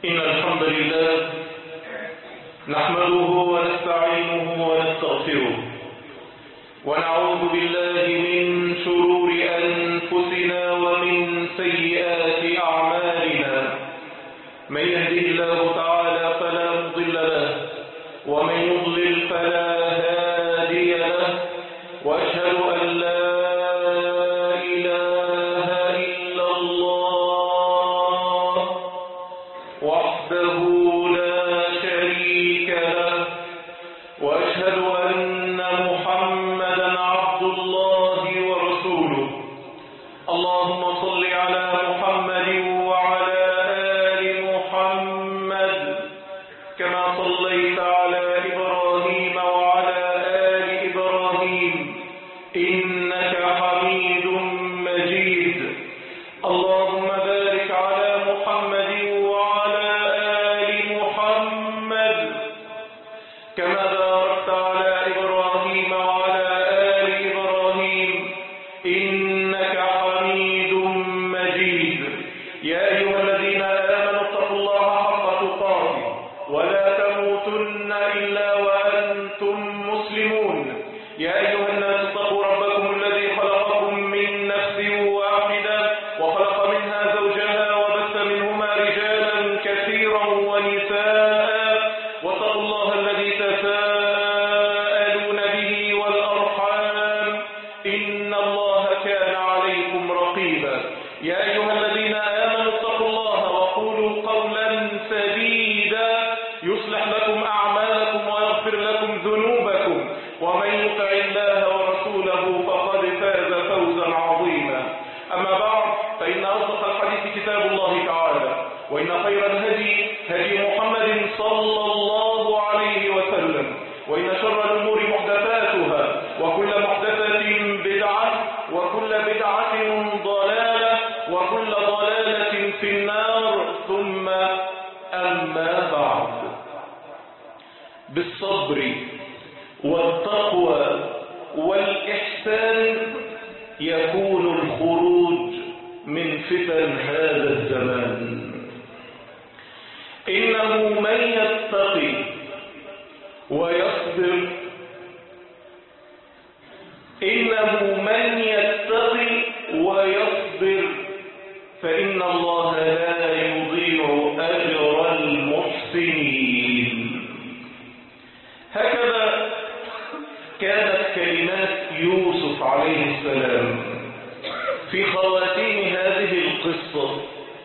إن الحمد لله نحمده ونستعينه ونستغفره ونعوذ بالله من شرور أنفسنا ومن سيئات أعمالنا من يهده الله تعالى فلا مضل له ومن يضلل فلا هادي له وأشهد أن لا إله إلا الله وحده لا شريك له وأشهد أن محمدا عبد الله ورسوله اللهم صل على محمد وعلى آل محمد كما صليت على إبراهيم وعلى آل إبراهيم إنك حميد مجيد اللهم بارك على محمد وعلى آل محمد كما باركت على إبراهيم وعلى آل إبراهيم إنك حميد مجيد يا أيها الذين آمنوا اتقوا الله حق تقاته ولا تموتن إلا وأنتم مسلمون يا أيها الناس اتقوا ربكم الذي خلقكم من نفس واحدة وخلق منها زوجها وبث منهما رجالا كثيرا ونساء واتقوا الله الذي تساءلون به والأرحام إن الله كان عليكم رقيبا يا أيها الذين آمنوا اتقوا الله وقولوا قولا سديدا يصلح لكم أعمالكم ويغفر لكم ذنوبكم ومن يطع الله ورسوله فقد فاز فوزا عظيما أما بعد فإن أصدق الحديث كتاب الله تعالى وإن خير الهدي هدي محمد صلى الله عليه وسلم وإن شر الأمور محدثاتها وكل محدثة بدعة وكل بدعة ضلالة وكل ضلالة في النار ثم أما بعد بالصبر والتقوى والإحسان يكون الخروج من فتن هذا الزمان إنه من يتقي ويصبر إنه من يتقي ويصبر فإن الله لا يضيع أجر المحسنين هكذا كانت كلمات يوسف عليه السلام في خواتيم هذه القصة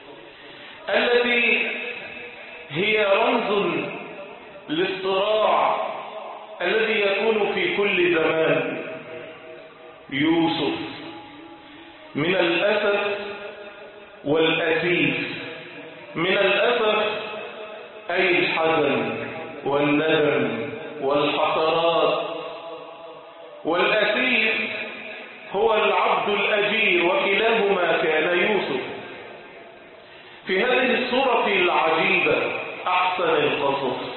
التي هي رمز للصراع الذي يكون في كل زمان يوسف من الأسف والأسيف من الأسف أي الحزن والندم والحسرات والأسيف هو العبد الأجير وكلاهما كان يوسف في هذه الصورة العجيبة أحسن القصص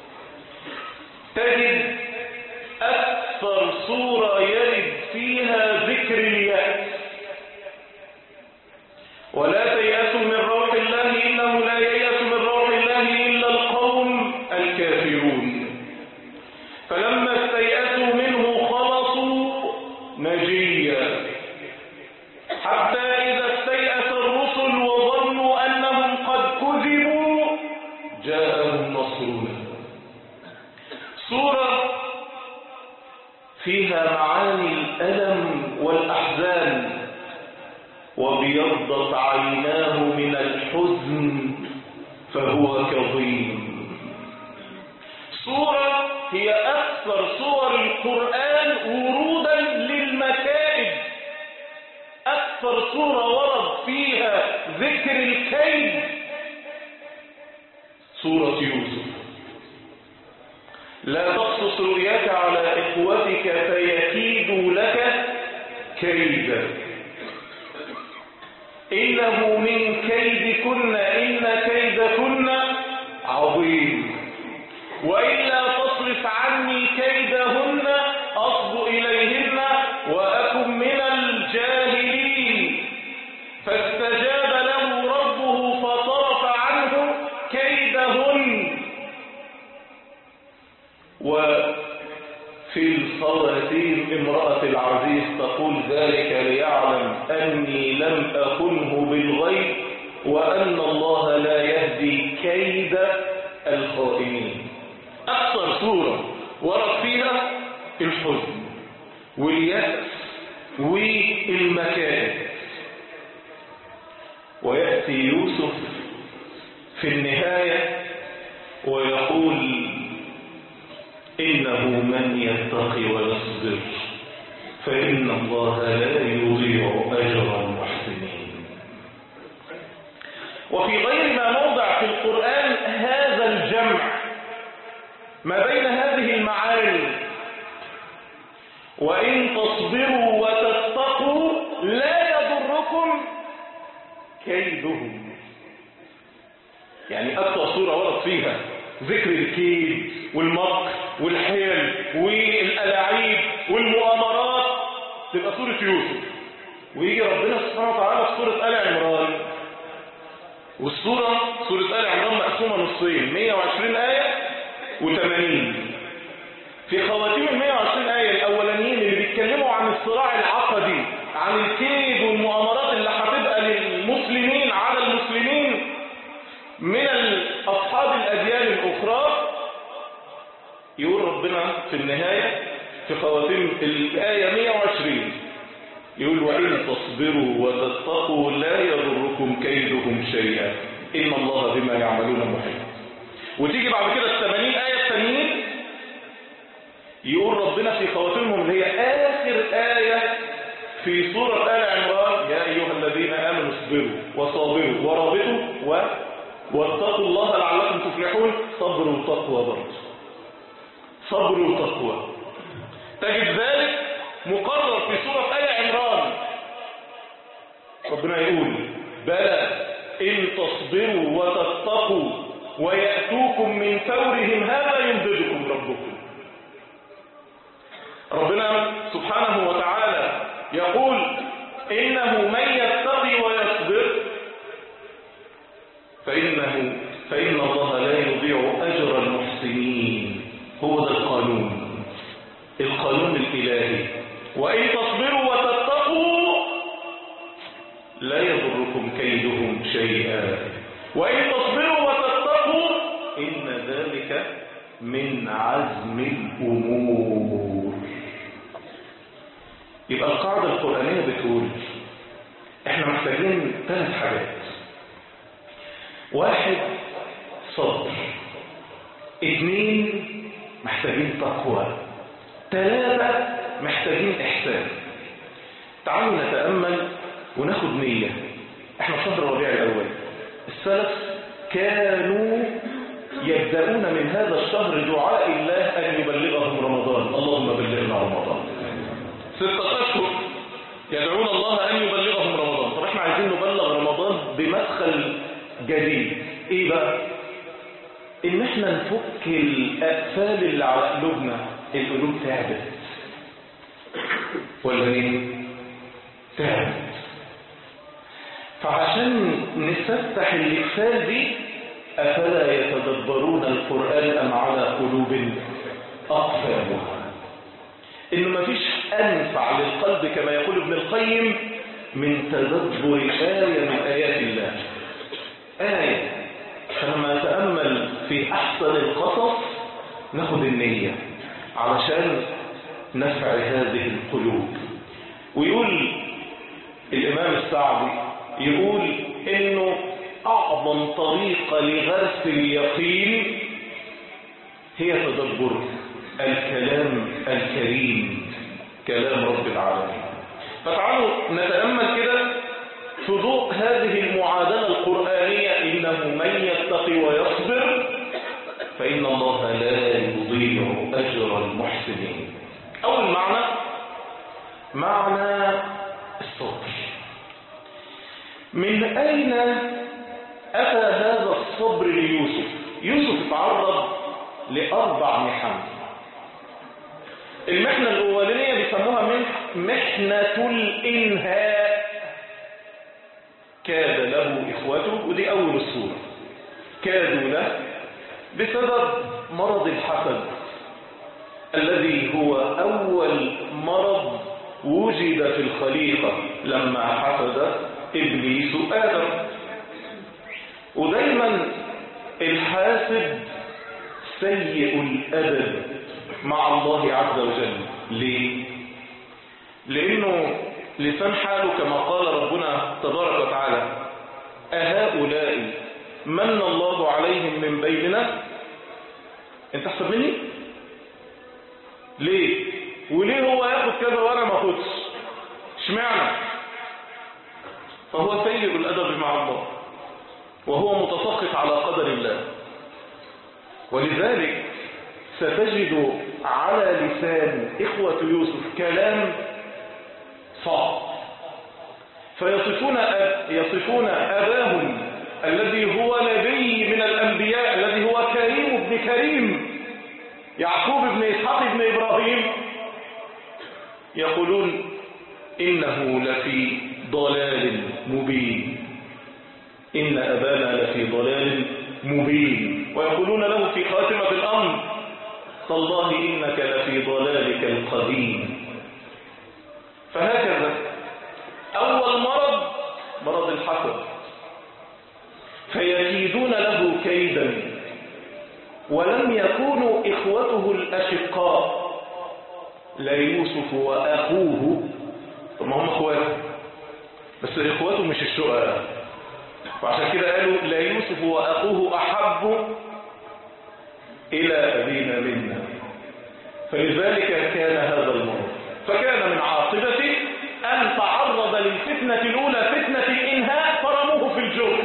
تجد أكثر صورة يرد فيها ذكر اليأس ولا تيأسوا من روح الله إنه لا ييأس من روح الله إلا القوم الكافرون فلما استيأسوا منه خلصوا نجيا حتى إذا استيأس الرسل وظنوا أنهم قد كذبوا جاءهم نصرنا سورة فيها معاني الألم والأحزان وبيضت عيناه من الحزن فهو كظيم سورة هي أكثر سور القرآن ورودا للمكائد أكثر سورة ورد فيها ذكر الكيد سورة يوسف لا تقصص رؤياك على إخوتك فيكيدوا لك كيدا إنه من كيدكن إن كيدكن عظيم وإلا تصرف عني كيدهن أصب إليهن وأكن من الجاهلين فاستجاب له ربه فصرف عنه كيد في الخواتيم امرأة العزيز تقول ذلك ليعلم أني لم أخنه بالغيب وأن الله لا يهدي كيد الخائنين أكثر سورة ورد فيها الحزن واليأس والمكائد ويأتي يوسف في النهاية ويقول إنه من يتقي ويصبر فإن الله لا يضيع أجر المحسنين وفي غير ما موضع في القرآن هذا الجمع ما بين هذه المعاني وإن تصبروا وتتقوا لا يضركم كيدهم يعني أكثر صورة ورد فيها ذكر الكيد والمكر والحيل والألاعيب والمؤامرات تبقى سورة يوسف ويجي ربنا سبحانه وتعالى في سورة آل عمران والسورة سورة آل عمران مقسومة نصين 120 آية و80 في خواتيم ال 120 آية الأولانيين اللي بيتكلموا عن الصراع العقدي عن الكيد والمؤامرات اللي هتبقى للمسلمين على المسلمين من أصحاب الأديان الأخرى يقول ربنا في النهاية في خواتيم الآية 120 يقول وإن تصبروا وتتقوا لا يضركم كيدهم شيئا إن الله بما يعملون محيط وتيجي بعد كده الثمانين آية الثانيين يقول ربنا في خواتيمهم اللي هي آخر آية في سورة آل عمران يا أيها الذين آمنوا اصبروا وصابروا ورابطوا و... واتقوا الله لعلكم تفلحون صبر وتقوى برضه صبر وتقوى تجد ذلك مقرر في سورة آل عمران ربنا يقول بلى إن تصبروا وتتقوا ويأتوكم من فورهم هذا يمددكم ربكم ربنا سبحانه وتعالى يقول إنه من يتقي ويصبر فإنه فإن الله لا يضيع أجر المحسنين هو ذا القانون القانون الإلهي وإن تصبروا وتتقوا لا يضركم كيدهم شيئا وإن تصبروا وتتقوا إن ذلك من عزم الأمور يبقى القاعدة القرآنية بتقول احنا محتاجين ثلاث حاجات واحد صبر اثنين محتاجين تقوى ثلاثة محتاجين إحسان تعالوا نتأمل وناخد نية احنا في شهر ربيع الأول السلف كانوا يبدأون من هذا الشهر دعاء الله أن يبلغهم رمضان اللهم بلغنا رمضان ستة أشهر يدعون الله أن يبلغهم رمضان طب احنا عايزين نبلغ رمضان بمدخل جديد ايه بقى ان احنا نفك الأقفال اللي على قلوبنا القلوب تعبت ولا ايه تعبت فعشان نفتح الإقفال دي أفلا يتدبرون القرآن أم على قلوب أقفالها إنه ما فيش أنفع للقلب كما يقول ابن القيم من تدبر آية من آيات الله آية فلما نتأمل في أحسن القصص ناخد النية علشان نفع هذه القلوب ويقول الإمام السعدي يقول إنه أعظم طريقة لغرس اليقين هي تدبر الكلام الكريم كلام رب العالمين فتعالوا نتأمل كده في ضوء هذه المعادلة القرآنية إنه من يتقي ويصبر فإن الله لا يضيع أجر المحسنين أول معنى معنى الصبر من أين أتى هذا الصبر ليوسف يوسف تعرض لأربع محن المحنة الأولانية بيسموها محنة الإنهاء كاد له إخوته ودي أول السورة كادوا له بسبب مرض الحسد الذي هو وجد في الخليقة لما حسد إبليس آدم ودايما الحاسد سيء الأدب مع الله عز وجل ليه؟ لأنه لسان حاله كما قال ربنا تبارك وتعالى أهؤلاء من الله عليهم من بيننا انت احسن مني ليه وليه هو ياخد كذا وانا ما اخدش اشمعنى فهو سيء الادب مع الله وهو متسخط على قدر الله ولذلك ستجد على لسان إخوة يوسف كلام صعب فيصفون أب يصفون أباهم الذي هو نبي من الأنبياء الذي هو كريم ابن كريم يعقوب بن إسحاق بن إبراهيم يقولون إنه لفي ضلال مبين إن أبانا لفي ضلال مبين ويقولون له في خاتمة الأمر تالله إنك لفي ضلالك القديم فهكذا أول مرض مرض الحسد فيكيدون له كيدا ولم يكونوا إخوته الأشقاء لا يوسف وأخوه ثم هم أخواته بس إخواته مش الشقاء وعشان كده قالوا لا يوسف وأخوه أحب إلى أبينا منا فلذلك كان هذا المرض فكان من عاقبته أن تعرض للفتنة الأولى فتنة الإنهاء فرموه في الجر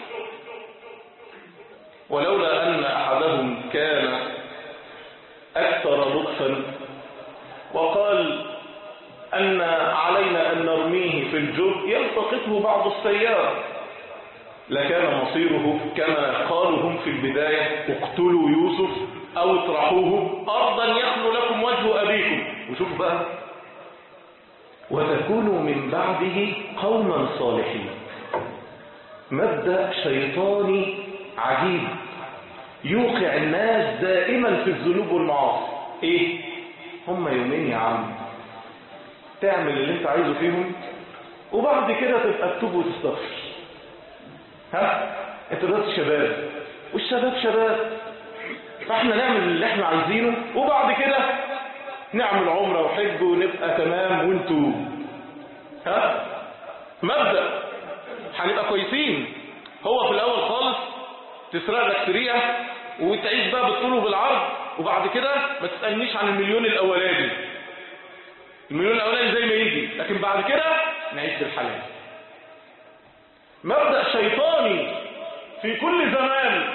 ولولا أن أحدهم كان أكثر لطفا وقال أن علينا أن نرميه في الجر يلتقطه بعض السيارة لكان مصيره كما قالوا هم في البداية اقتلوا يوسف أو اطرحوه أرضا يخلو لكم وجه أبيكم وشوفوا بقى وتكونوا من بعده قوما صالحين مبدأ شيطاني عجيب يوقع الناس دائما في الذنوب والمعاصي ايه هم يومين يا عم تعمل اللي انت عايزه فيهم وبعد كده تبقى تتوب وتستغفر ها انت دلوقتي شباب والشباب شباب فاحنا نعمل اللي احنا عايزينه وبعد كده نعمل عمره وحج ونبقى تمام وانتوا ها مبدأ هنبقى كويسين هو في الاول خالص تسرق لك سريعه وتعيش بقى بالطول وبالعرض وبعد كده ما تسالنيش عن المليون الاولاني المليون الاولاني زي ما يجي لكن بعد كده نعيش بالحلال مبدأ شيطاني في كل زمان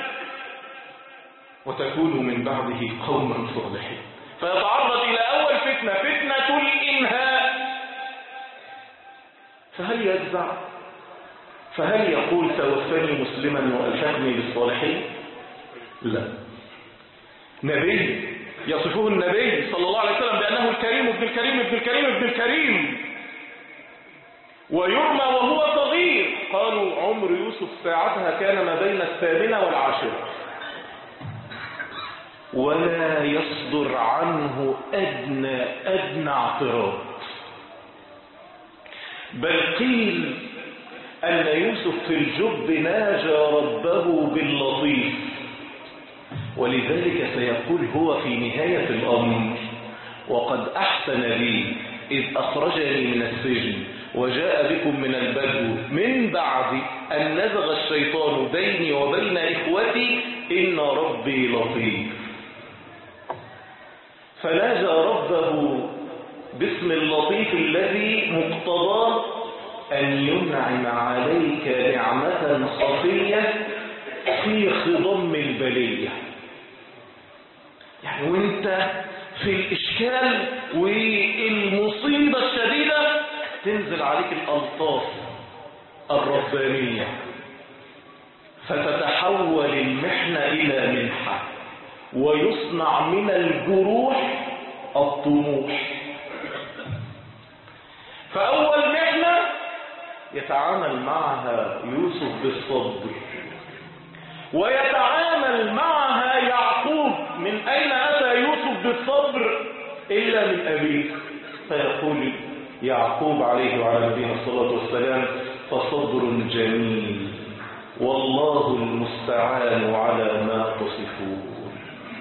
وتكون من بعده قوما صالحين فيتعرض إلى أول فتنة فتنة الإنهاء فهل يجزع فهل يقول توفني مسلما وألحقني بالصالحين لا نبي يصفه النبي صلى الله عليه وسلم بأنه الكريم ابن الكريم ابن الكريم ابن الكريم ويرمى وهو صغير قالوا عمر يوسف ساعتها كان ما بين الثامنة والعاشرة ولا يصدر عنه أدنى أدنى اعتراض بل قيل أن يوسف في الجب ناجى ربه باللطيف ولذلك سيقول هو في نهاية الأمر وقد أحسن لي إذ أخرجني من السجن وجاء بكم من البدو من بعد أن نزغ الشيطان بيني وبين إخوتي إن ربي لطيف فناجى ربه باسم اللطيف الذي مقتضاه أن ينعم عليك نعمة خفية في خضم البلية يعني وانت في الإشكال والمصيبة الشديدة تنزل عليك الألطاف الربانية فتتحول المحنة إلى منحة ويصنع من الجروح الطموح فأول محنة يتعامل معها يوسف بالصبر ويتعامل معها يعقوب من أين أتى يوسف بالصبر إلا من أبيه فيقول يعقوب عليه وعلى نبينا الصلاة والسلام فصبر جميل والله المستعان على ما تصفون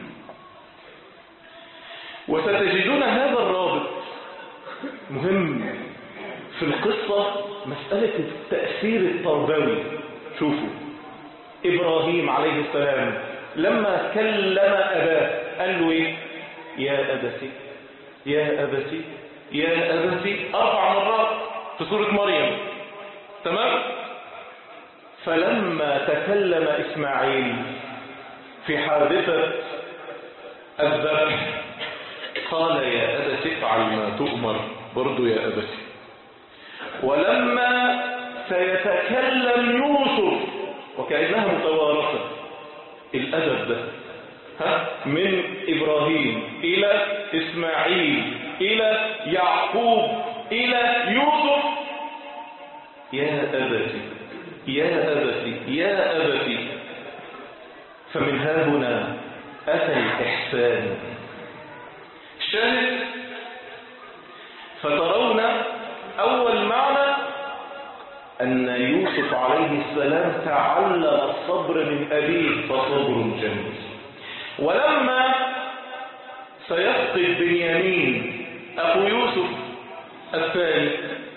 وستجدون هذا الرابط مهم في القصة مسألة التأثير التربوي شوفوا إبراهيم عليه السلام لما كلم أباه قال له إيه يا أبتي يا أبتي يا أبتي أربع مرات في سورة مريم تمام فلما تكلم إسماعيل في حادثة الذبح قال يا أبت افعل ما تؤمر برضو يا أبت ولما سيتكلم يوسف وكأنها متوارثة الأدب ده ها من إبراهيم إلى إسماعيل إلى يعقوب إلى يوسف يا أبتي يا أبتي يا أبتي فمن ها هنا أتى الإحسان شاهد فترون أول معنى أن يوسف عليه السلام تعلم الصبر من أبيه فصبر جميل ولما سيفقد بنيامين أخو يوسف الثاني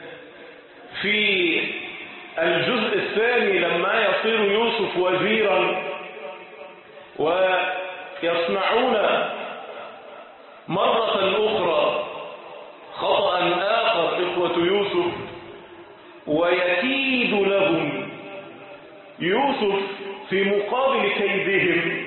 في الجزء الثاني لما يصير يوسف وزيرا ويصنعون مرة أخرى خطأ آخر إخوة يوسف ويكيد لهم يوسف في مقابل كيدهم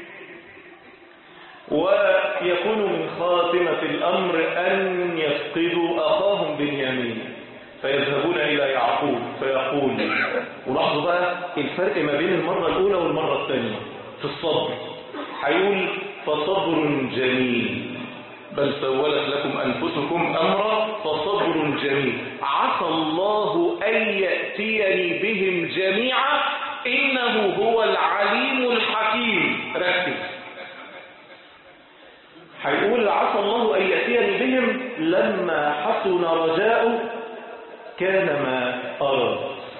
ويكون من خاتمة الأمر أن يفقدوا أخاهم بنيامين فيذهبون إلى يعقوب فيقول ولاحظوا بقى الفرق ما بين المرة الأولى والمرة الثانية في الصبر هيقول فصبر جميل بل سولت لكم أنفسكم أمرا فصبر جميل عسى الله أن يأتيني بهم جميعا إنه هو العليم الحكيم ركز هيقول عسى الله أن يأتيني بهم لما حسن رجاؤه كان ما أراد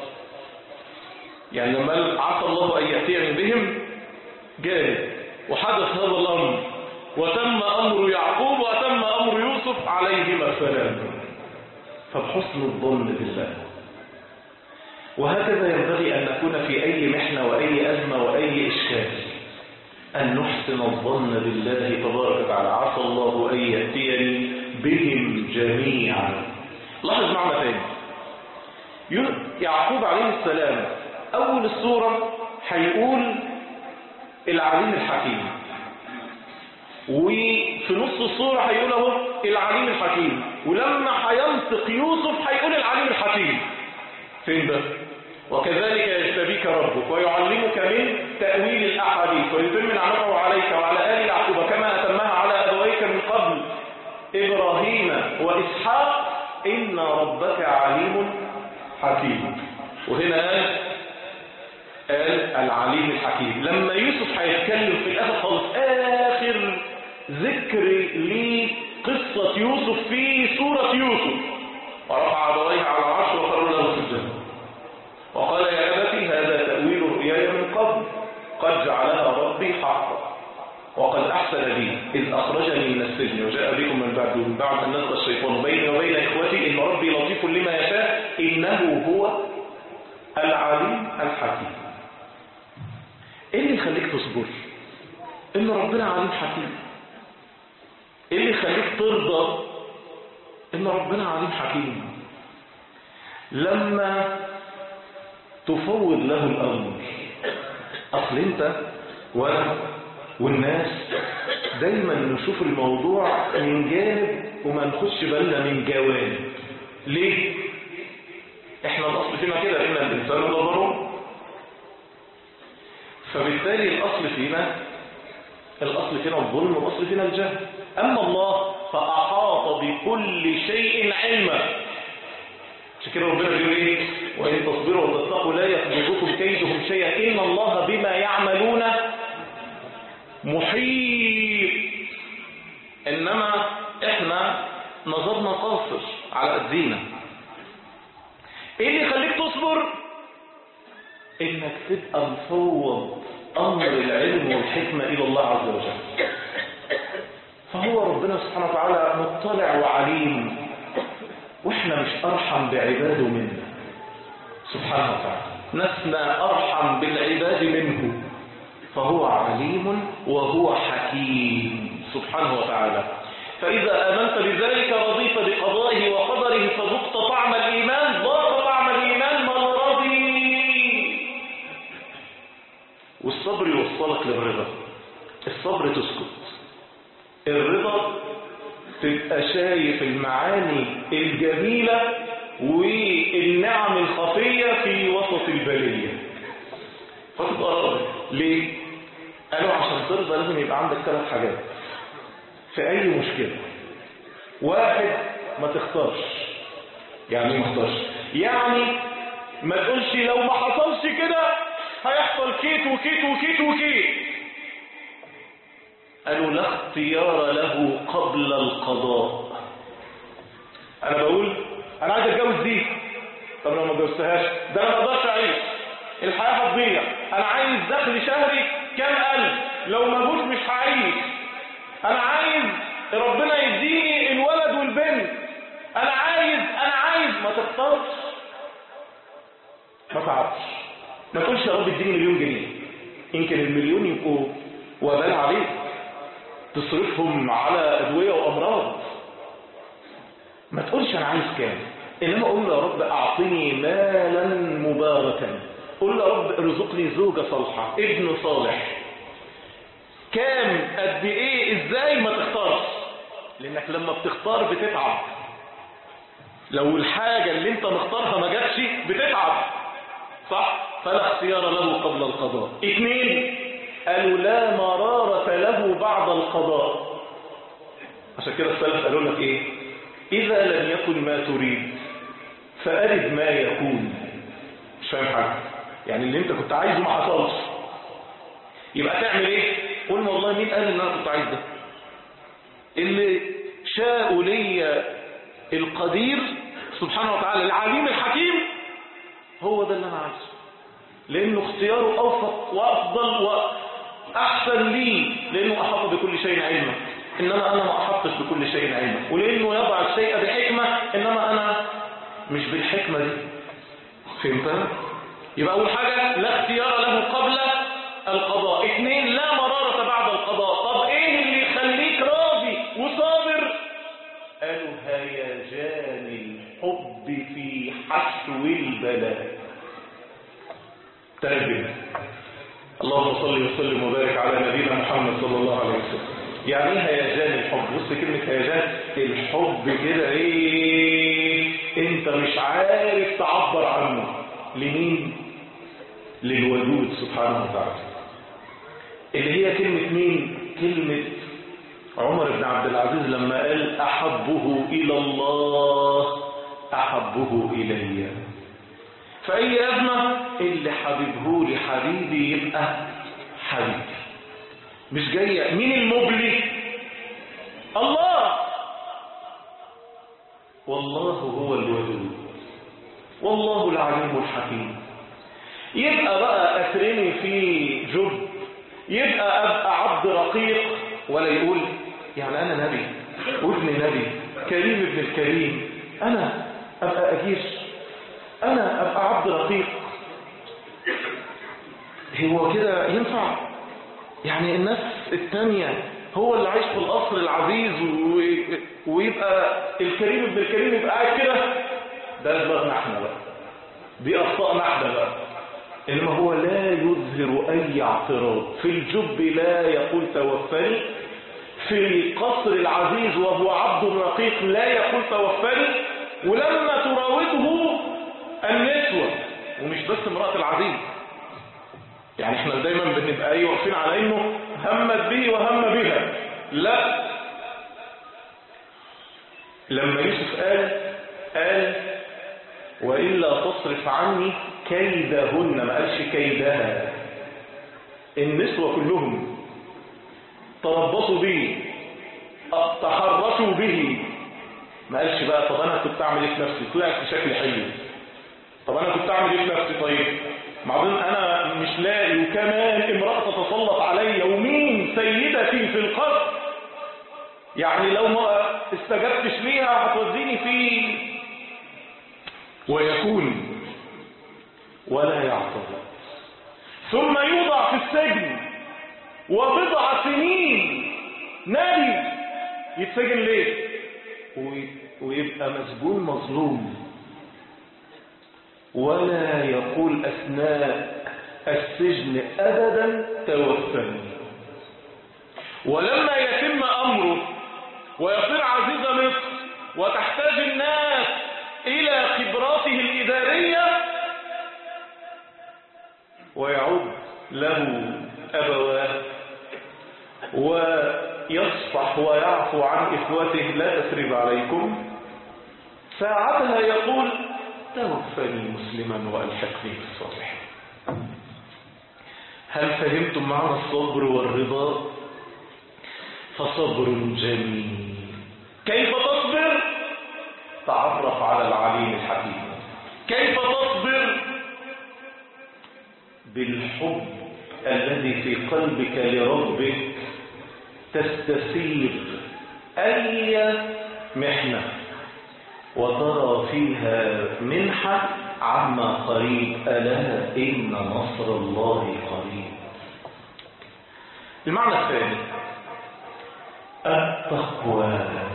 يعني لما عسى الله أن يأتيني بهم جاء وحدث هذا الأمر وتم أمر يعقوب وتم أمر يوسف عليهما السلام فبحسن الظن بالله وهكذا ينبغي أن نكون في أي محنة وأي أزمة وأي إشكال أن نحسن الظن بالله تبارك وتعالى عسى الله أن يأتيني بهم جميعا لاحظ معنى ثاني يعقوب عليه السلام أول السورة هيقول العليم الحكيم وفي نص الصورة هيقول اهو العليم الحكيم ولما هينطق يوسف هيقول العليم الحكيم فين ده وكذلك يجتبيك ربك ويعلمك من تأويل الأحاديث ويتم نعمته عليك وعلى آل يعقوب كما أتمها على أبويك من قبل إبراهيم وإسحاق إن ربك عليم حكيم وهنا قال قال العليم الحكيم لما يوسف هيتكلم في الآخر خالص آخر ذكر لقصة يوسف في سورة يوسف ورفع أبويه على العرش وقالوا له سجدا وقال يا أبتي هذا تأويل رؤياي من قبل قد جعلها ربي حقا وقد أحسن بي إذ أخرجني من السجن وجاء بكم من بعد من بعد أن نزغ الشيطان بيني وبين إخوتي إن ربي لطيف لما يشاء إنه هو العليم الحكيم إيه اللي يخليك تصبر إن ربنا عليم حكيم إيه اللي يخليك ترضى إن ربنا عليم حكيم لما تفوض له الأمر أصل أنت وأنا والناس دايما نشوف الموضوع من جانب وما نخش بالنا من جوانب ليه؟ احنا الأصل فينا كده إن الإنسان ضبره فبالتالي الأصل فينا الأصل فينا الظلم والأصل فينا الجهل أما الله فأحاط بكل شيء علما عشان كده ربنا بيقول ايه وإن تصبروا وتتقوا لا يخرجكم كيدهم شيئا إن الله بما يعملون محيط إنما إحنا نظرنا قاصر على قدينا ايه اللي يخليك تصبر انك تبقى مفوض امر العلم والحكمة الى الله عز وجل فهو ربنا سبحانه وتعالى مطلع وعليم واحنا مش ارحم بعباده منا سبحانه وتعالى نسنا ارحم بالعباد منه فهو عليم وهو حكيم سبحانه وتعالى فإذا آمنت بذلك رضيت بقضائه وقدره فذقت طعم الإيمان ضاق طعم الإيمان من رضي والصبر يوصلك للرضا الصبر تسكت الرضا تبقى شايف المعاني الجميلة والنعم الخفية في وسط البلية فتبقى راضي ليه؟ قالوا عشان ترضى لازم يبقى عندك ثلاث حاجات في أي مشكلة واحد ما تختارش يعني ما تختارش يعني ما تقولش لو ما حصلش كده هيحصل كيت وكيت وكيت وكيت قالوا لا اختيار له قبل القضاء انا بقول انا عايز اتجوز دي طب لو ما اتجوزتهاش ده انا ما اقدرش اعيش الحياه هتضيع انا عايز دخل شهري كام الف لو ما جوش مش هعيش انا عايز ربنا يديني الولد والبنت انا عايز انا عايز ما تختارش ما تعبش ما تقولش يا رب اديني مليون جنيه يمكن المليون يبقوا وبال عليك تصرفهم على ادويه وامراض ما تقولش انا عايز كام انما قول له يا رب اعطني مالا مباركا قول له يا رب ارزقني زوجه صالحه ابن صالح كام قد ايه ازاي ما تختارش لانك لما بتختار بتتعب لو الحاجة اللي انت مختارها ما جاتش بتتعب صح فلا اختيار له قبل القضاء اثنين قالوا لا مرارة له بعد القضاء عشان كده السلف قالوا لك ايه اذا لم يكن ما تريد فأرد ما يكون مش فاهم حاجة يعني اللي انت كنت عايزه ما حصلش يبقى تعمل ايه قول والله مين قال ان انا كنت عايز ده اللي شاء لي القدير سبحانه وتعالى العليم الحكيم هو ده اللي انا عايزه لانه اختياره اوفق وافضل واحسن لي لانه احاط بكل شيء علما انما انا ما احطش بكل شيء علما ولانه يضع الشيء بحكمه انما انا مش بالحكمه دي فهمت يبقى اول حاجه لا اختيار له قبل القضاء اثنين لا مرارة بعد القضاء طب ايه اللي يخليك راضي وصابر قالوا هيجان الحب في حشو البلاء ترجم اللهم صل وسلم وبارك على نبينا محمد صلى الله عليه وسلم يعني ايه هيجان الحب بص كلمة هيجان الحب كده ايه انت مش عارف تعبر عنه لمين للودود سبحانه وتعالى اللي هي كلمة مين كلمة عمر بن عبد العزيز لما قال أحبه إلى الله أحبه إلي فأي أزمة اللي حبيبه لي حبيبي يبقى حبيبي مش جاية مين المبلي الله والله هو الودود والله العليم الحكيم يبقى بقى أترمي في جب يبقى أبقى عبد رقيق ولا يقول يعني أنا نبي وابن نبي كريم ابن الكريم أنا أبقى أجير أنا أبقى عبد رقيق هو كده ينفع يعني الناس التانية هو اللي عايش في القصر العزيز و... ويبقى الكريم ابن الكريم يبقى قاعد كده ده دماغنا احنا بقى دي أخطاءنا احنا بقى إنما هو لا يظهر أي اعتراض في الجب لا يقول توفني في القصر العزيز وهو عبد رقيق لا يقول توفني ولما تراوده النسوة ومش بس امرأة العزيز يعني احنا دايما بنبقى ايه واقفين على انه همت به وهم بها لا لما يوسف قال قال وإلا تصرف عني كيدهن ما قالش كيدها النسوة كلهم تربصوا به تحرشوا به ما قالش بقى طب انا كنت اعمل ايه في نفسي طلعت بشكل حلو طب انا كنت اعمل ايه في نفسي طيب بعدين انا مش لاقي وكمان امرأة تتسلط عليا ومين سيدتي في القصر يعني لو ما استجبتش ليها هتوديني في ويكون ولا يعترض ثم يوضع في السجن وبضع سنين نبي يتسجن ليه ويبقى مسجون مظلوم ولا يقول أثناء السجن أبدا توفني ولما يتم أمره ويصير عزيز مصر وتحتاج الناس إلى خبراته الإدارية ويعود له أبواه ويصفح ويعفو عن إخوته لا تسريب عليكم ساعتها يقول توفني مسلما وألحقني بالصالحين هل فهمتم معنى الصبر والرضا فصبر جميل كيف تصبر تعرف على العليم الحكيم كيف تصبر بالحب الذي في قلبك لربك تستسير أي محنة وترى فيها منحة عما قريب ألا إن نصر الله قريب المعنى الثاني التقوى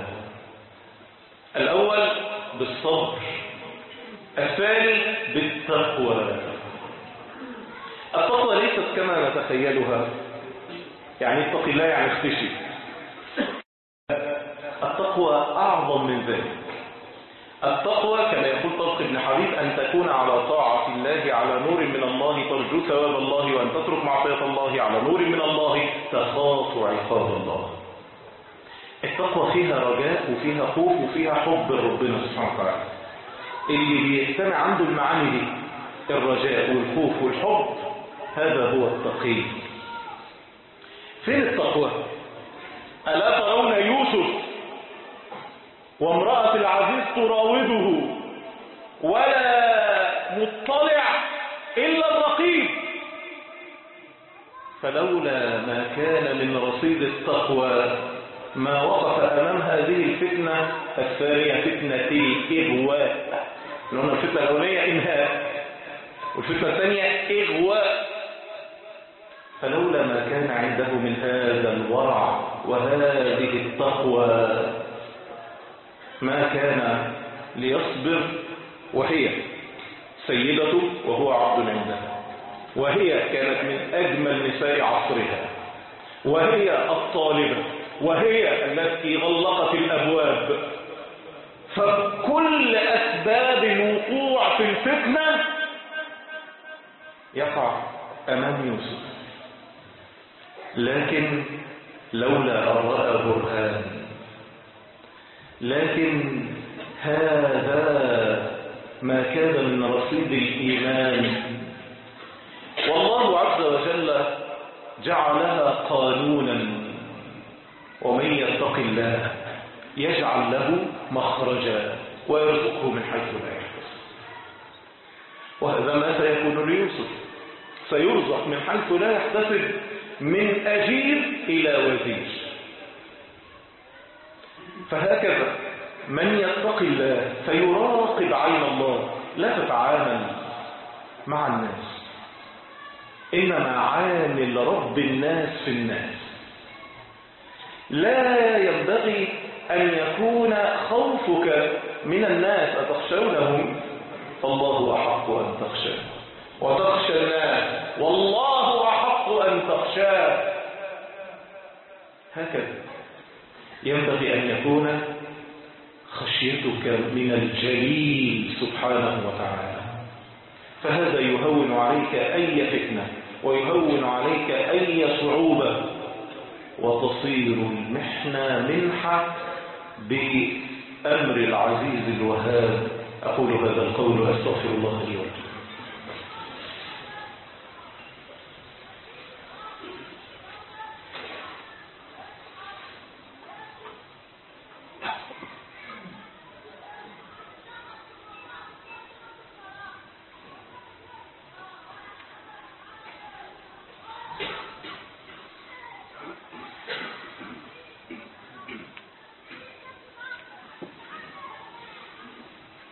الأول بالصبر الثاني بالتقوى التقوى ليست كما نتخيلها يعني اتق الله يعني اختشي التقوى أعظم من ذلك التقوى كما يقول طلق بن حبيب أن تكون على طاعة الله على نور من الله ترجو ثواب الله وأن تترك معصية الله على نور من الله تخاف عقاب الله التقوى فيها رجاء وفيها خوف وفيها حب ربنا سبحانه وتعالى اللي بيجتمع عنده المعاني دي الرجاء والخوف والحب هذا هو التقي فين التقوى ألا ترون يوسف وامرأة العزيز تراوده ولا مطلع إلا الرقيب فلولا ما كان من رصيد التقوى ما وقف أمام هذه الفتنة الثانية فتنة الإغواء لأن الفتنة الأولية إنهاء والفتنة الثانية إغواء فلولا ما كان عنده من هذا الورع وهذه التقوى ما كان ليصبر وهي سيدته وهو عبد عندها وهي كانت من أجمل نساء عصرها وهي الطالبة وهي التي غلقت الأبواب فكل أسباب الوقوع في الفتنة يقع أمام يوسف لكن لولا أن رأى برهان لكن هذا ما كان من رصيد الإيمان والله عز وجل جعلها قانونا ومن يتق الله يجعل له مخرجا ويرزقه من حيث لا يحتسب وهذا ما سيكون ليوسف سيرزق من حيث لا يحتسب من أجير إلى وزير فهكذا من يتقي الله فيراقب عين الله لا تتعامل مع الناس إنما عامل رب الناس في الناس لا ينبغي أن يكون خوفك من الناس أتخشونهم فالله أحق أن تخشاه وتخشى الناس والله أحق أن تخشاه هكذا ينبغي أن يكون خشيتك من الجليل سبحانه وتعالى فهذا يهون عليك أي فتنة ويهون عليك أي صعوبة وتصير المحنة منحة بأمر العزيز الوهاب أقول هذا القول وأستغفر الله لي ولكم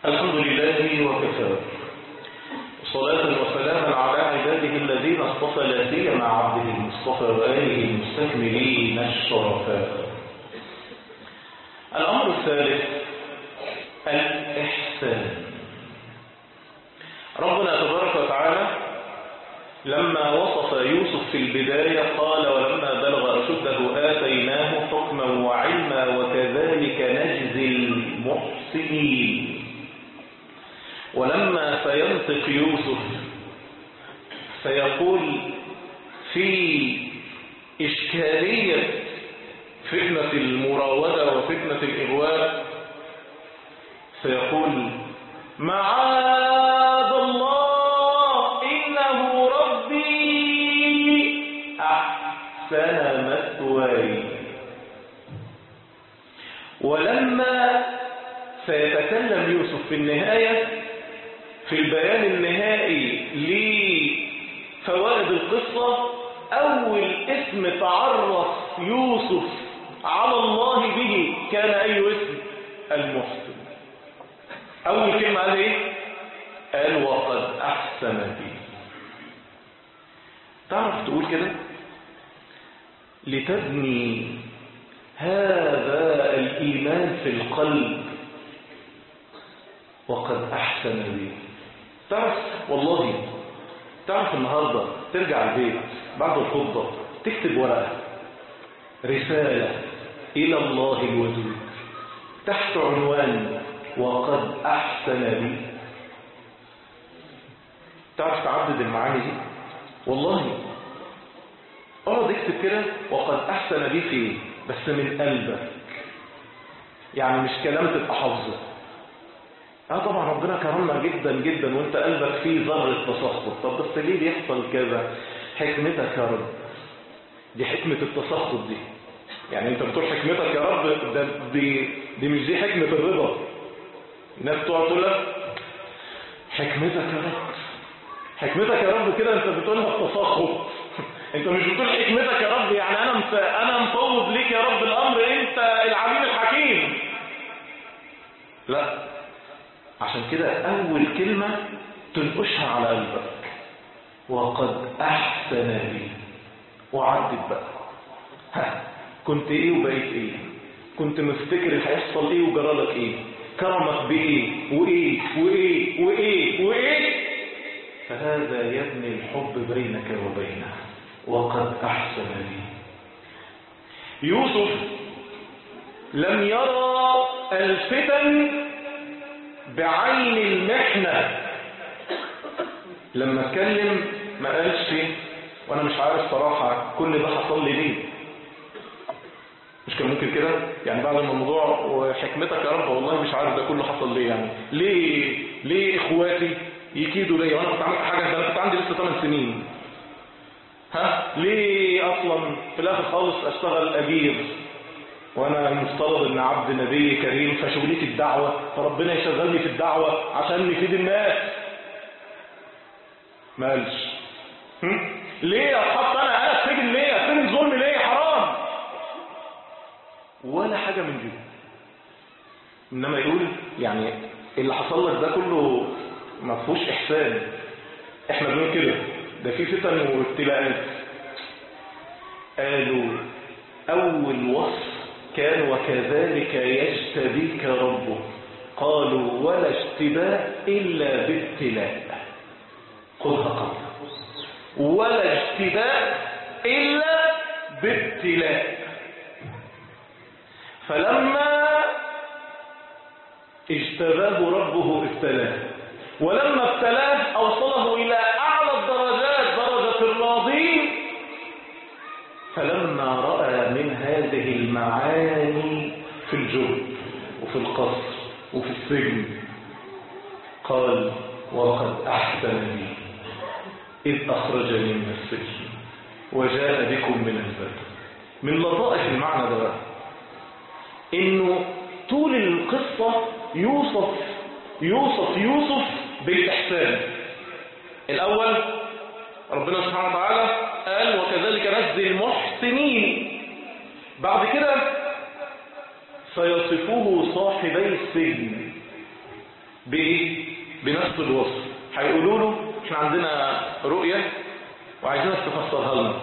الحمد لله وكفى صلاة وسلاما على عباده الذين اصطفى لا سيما عبده المصطفى وآله المستكملين الشرفاء الأمر الثالث الإحسان ربنا تبارك وتعالى لما وصف يوسف في البداية قال ولما بلغ أشده آتيناه حكما وعلما وكذلك نجزي المحسنين ولما سينطق يوسف سيقول في إشكالية فتنة المراودة وفتنة الإغواء سيقول معاذ الله إنه ربي أحسن مثواي ولما سيتكلم يوسف في النهاية في البيان النهائي لفوائد القصة أول اسم تعرف يوسف على الله به كان أي اسم المحسن أول كلمة قال إيه قال وقد أحسن بي تعرف تقول كده لتبني هذا الإيمان في القلب وقد أحسن بي تعرف والله تعرف النهاردة ترجع البيت بعد الخطبة تكتب ورقة رسالة إلى الله الودود تحت عنوان وقد أحسن بي تعرف تعدد المعاني دي والله اقعد اكتب كده وقد أحسن بي في ايه بس من قلبك يعني مش كلام تبقى حافظه اه طبعا ربنا كرمنا جدا جدا وانت قلبك فيه ذرة تسخط طب بس ليه بيحصل كذا حكمتك يا رب دي حكمة التسخط دي يعني انت بتقول حكمتك يا رب ده دي, دي مش دي حكمة الرضا الناس تقعد تقول لك حكمتك يا رب حكمتك يا رب كده انت بتقولها بتسخط انت مش بتقول حكمتك يا رب يعني انا مف... انا مفوض ليك يا رب الامر انت العليم الحكيم لا عشان كده اول كلمة تنقشها على قلبك وقد احسن لي وعدت بقى ها كنت ايه وبقيت ايه كنت مفتكر هيحصل ايه وجرالك ايه كرمك بايه وايه وايه وايه وايه فهذا يبني الحب بينك وبينه وقد احسن لي يوسف لم يرى الفتن بعين المحنة لما اتكلم ما قالش وانا مش عارف صراحة كل ده حصل لي ليه مش كان ممكن كده يعني بعد ما الموضوع وحكمتك يا رب والله مش عارف ده كله حصل ليه يعني ليه ليه اخواتي يكيدوا ليا وانا كنت عملت حاجه ده انا كنت عندي لسه 8 سنين ها ليه اصلا في الاخر خالص اشتغل اجير وانا المفترض ان عبد نبي كريم فشغلتي الدعوه فربنا يشغلني في الدعوه عشان نفيد الناس ما قالش ليه اتحط انا انا السجن ليه السجن ظلم ليه حرام ولا حاجه من دي انما يقول يعني اللي حصل لك ده كله ما فيهوش احسان احنا بنقول كده ده في فتن وابتلاءات قالوا اول وصف كان وكذلك يجتبيك ربك قالوا ولا اشتباء الا بابتلاء خذها قبل ولا اجتباء الا بابتلاء فلما اجتباه ربه ابتلاه ولما ابتلاه أوصله إلى أعلى الدرجات درجة الراضين فلما رأى من هذه المعاني في الجب وفي القصر وفي السجن قال وقد أحسن لي إذ أخرجني من السجن وجاء بكم من البر من لطائف المعنى ده بقى إنه طول القصة يوصف يوصف يوسف بالإحسان الأول ربنا سبحانه وتعالى قال وكذلك نجزي المحسنين بعد كده سيصفه صاحبي السجن بايه بنفس الوصف هيقولوا له احنا عندنا رؤية وعايزينك تفسرها لنا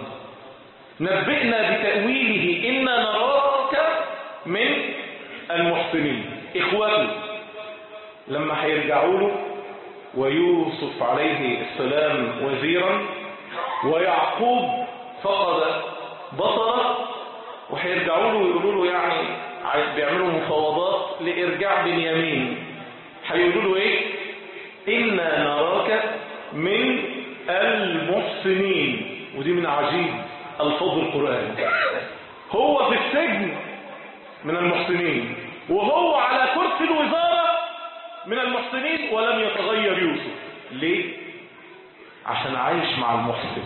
نبئنا بتأويله إنا نراك من المحسنين إخوته لما هيرجعوا له ويوسف عليه السلام وزيرا ويعقوب فقد بصره وهيرجعوا له ويقولوا له يعني بيعملوا مفاوضات لإرجاع بنيامين هيقولوا له ايه إنا نراك من المحسنين ودي من عجيب الفاظ القرآن هو في السجن من المحسنين وهو على كرسي الوزارة من المحسنين ولم يتغير يوسف ليه عشان عايش مع المحسن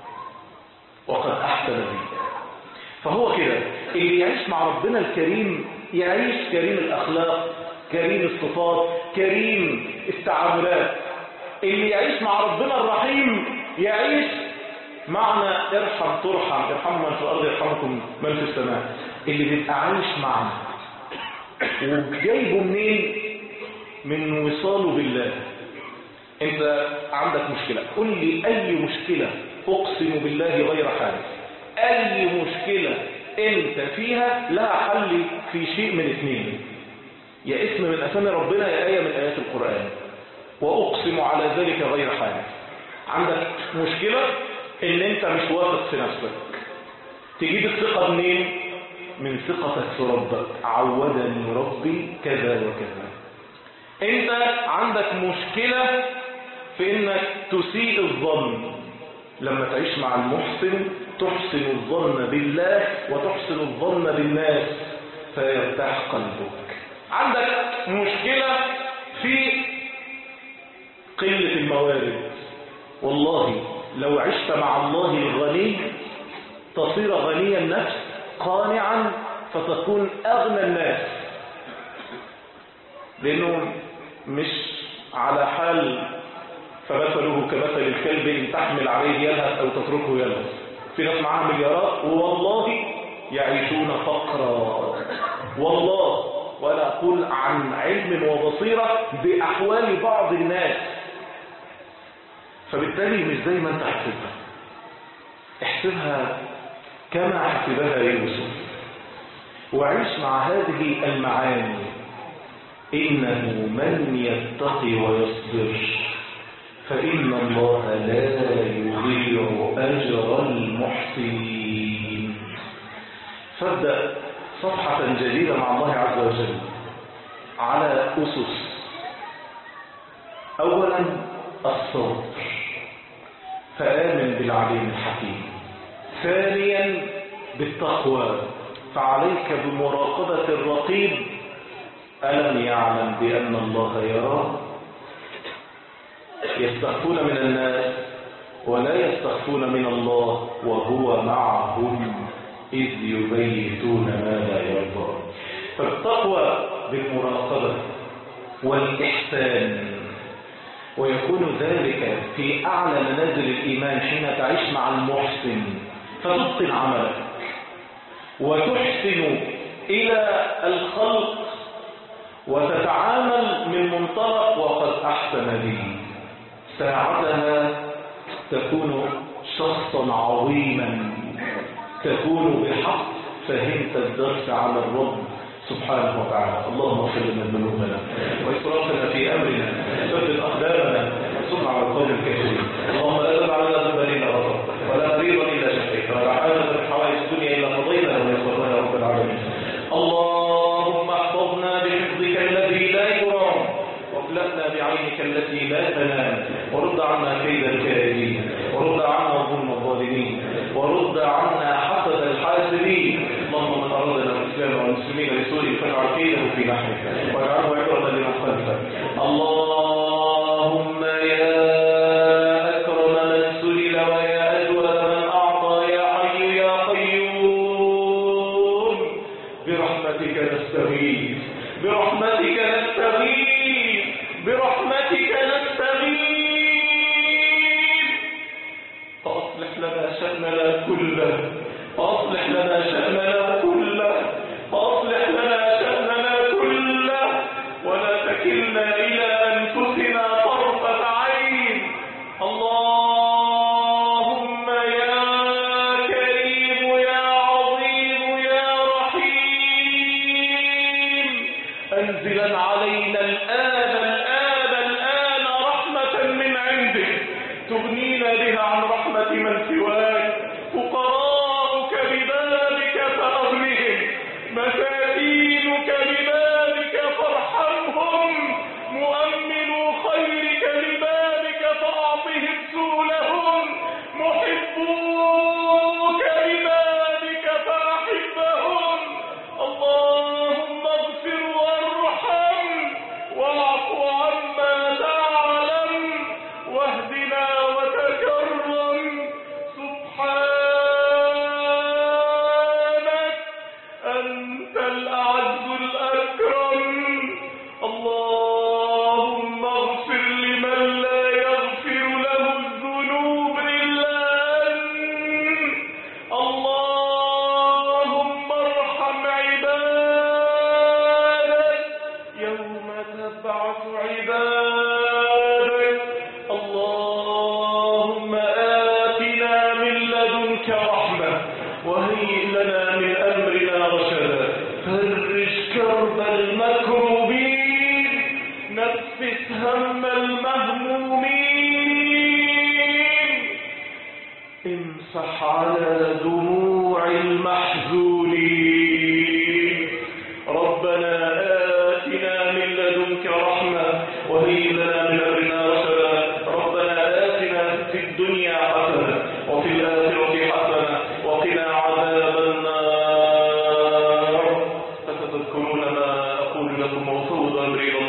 وقد أحسن به فهو كده اللي يعيش مع ربنا الكريم يعيش كريم الأخلاق كريم الصفات كريم التعاملات اللي يعيش مع ربنا الرحيم يعيش معنى ارحم ترحم ارحم من في الأرض يرحمكم من في السماء اللي بيبقى عايش معنا وجايبه منين من وصاله بالله انت عندك مشكلة قل لي اي مشكلة اقسم بالله غير حادث اي مشكلة انت فيها لها حل في شيء من اثنين يا اسم من اسامي ربنا يا آية من آيات القرآن واقسم على ذلك غير حادث عندك مشكلة ان انت مش واثق في نفسك تجيب الثقة منين من ثقتك في ربك عودني ربي كذا وكذا انت عندك مشكلة في انك تسيء الظن لما تعيش مع المحسن تحسن الظن بالله وتحسن الظن بالناس فيرتاح قلبك عندك مشكلة في قلة الموارد والله لو عشت مع الله الغني تصير غني النفس قانعا فتكون أغنى الناس لأنه مش على حال فمثله كمثل الكلب إن تحمل عليه يلهث أو تتركه يلهث في ناس معاها مليارات والله يعيشون فقرا والله ولا أقول عن علم وبصيرة بأحوال بعض الناس فبالتالي مش زي ما انت حسبها احسبها كما حسبها يوسف وعيش مع هذه المعاني إنه من يتقي ويصبر فإن الله لا يضيع أجر المحسنين فابدأ صفحة جديدة مع الله عز وجل على أسس أولا الصبر فآمن بالعليم الحكيم ثانيا بالتقوى فعليك بمراقبة الرقيب ألم يعلم بأن الله يراه يستخفون من الناس ولا يستخفون من الله وهو معهم إذ يبيتون ما لا يرضى فالتقوى بالمراقبة والإحسان ويكون ذلك في أعلى منازل الإيمان حين تعيش مع المحسن فتتقن عملك وتحسن إلى الخلق وتتعامل من منطلق وقد أحسن لي ساعتها تكون شخصا عظيما تكون بحق فهمت الدرس على الرب سبحانه وتعالى اللهم اغفر لنا ذنوبنا واسرافنا في امرنا ثبت اقدامنا وانصرنا على القوم الكافرين اللهم لا تدع لنا ذنبا الا غفرته ولا مريضا الا شفيته ولا حاجه من حوائج الدنيا الا قضيتها ويسرنا يا رب العالمين اللهم احفظنا بحفظك الذي لا يرام واكلأنا بعينك التي لا تنام ورد عنا كيد الكائدين ورد عنا ظلم الظالمين ورد عنا حسد الحاسدين اللهم من أرادنا الإسلام والمسلمين بسوء فاجعل كيده في نحره واجعله عبرة لمن خلفه اللهم يا أكرم من سئل ويا أجود من أعطى يا حي يا قيوم برحمتك نستغيث برحمتك نستغيث برحمتك نستغيث فأصلح لنا شأننا كله فأصلح لنا شأننا كله فأصلح لنا شأننا كله ولا تكلنا إلى تغنينا بها عن رحمة من سواك فقراؤك ببابك فأغنهم مساكينك ببابك فارحمهم مؤمنو خيرك ببابك فأعطهم سولهم محبوك ببابك فأحبهم اللهم اغفر وارحم واعف عما تعلم واهدنا وتكرم سبحانك أنت الأعز الأكرم اللهم اغفر لمن لا يغفر له الذنوب إلا أنت اللهم ارحم عبادك يوم تبعث عبادك اللهم آتنا من لدنك رحمة وهيئ لنا من أمرنا رشدا فرج كرب المكروبين نفس هم المهمومين امسح على دموع المحزونين ربنا آتنا من لدنك رحمة وهيئ لنا من أمرنا رشدا ربنا آتنا في الدنيا حسنة وفي الآخرة حسنة وقنا عذاب النار فستذكرون ما أقول لكم وفوض أمري إلى الله